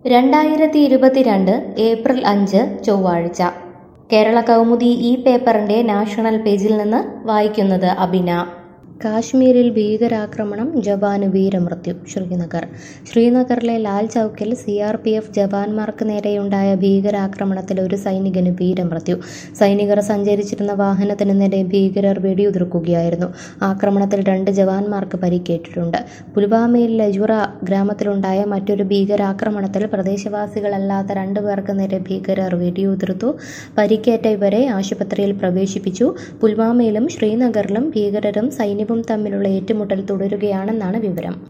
രണ്ടായിരത്തി ഇരുപത്തിരണ്ട് ഏപ്രിൽ അഞ്ച് ചൊവ്വാഴ്ച കേരള കൗമുദി ഈ പേപ്പറിന്റെ നാഷണൽ പേജിൽ നിന്ന് വായിക്കുന്നത് അബിന കാശ്മീരിൽ ഭീകരാക്രമണം ജവാന് വീരമൃത്യു ശ്രീനഗർ ശ്രീനഗറിലെ ലാൽ ചൌക്കിൽ സി ആർ പി എഫ് ജവാന്മാർക്ക് നേരെയുണ്ടായ ഭീകരാക്രമണത്തിൽ ഒരു സൈനികന് വീരമൃത്യു സൈനികർ സഞ്ചരിച്ചിരുന്ന വാഹനത്തിന് നേരെ ഭീകരർ വെടിയുതിർക്കുകയായിരുന്നു ആക്രമണത്തിൽ രണ്ട് ജവാന്മാർക്ക് പരിക്കേറ്റിട്ടുണ്ട് പുൽവാമയിൽ ലജുറ ഗ്രാമത്തിലുണ്ടായ മറ്റൊരു ഭീകരാക്രമണത്തിൽ പ്രദേശവാസികളല്ലാത്ത രണ്ടു പേർക്ക് നേരെ ഭീകരർ വെടിയുതിർത്തു പരിക്കേറ്റ ഇവരെ ആശുപത്രിയിൽ പ്രവേശിപ്പിച്ചു പുൽവാമയിലും ശ്രീനഗറിലും ഭീകരരും സൈന്യവും തമ്മിലുള്ള ഏറ്റുമുട്ടൽ തുടരുകയാണെന്നാണ് വിവരം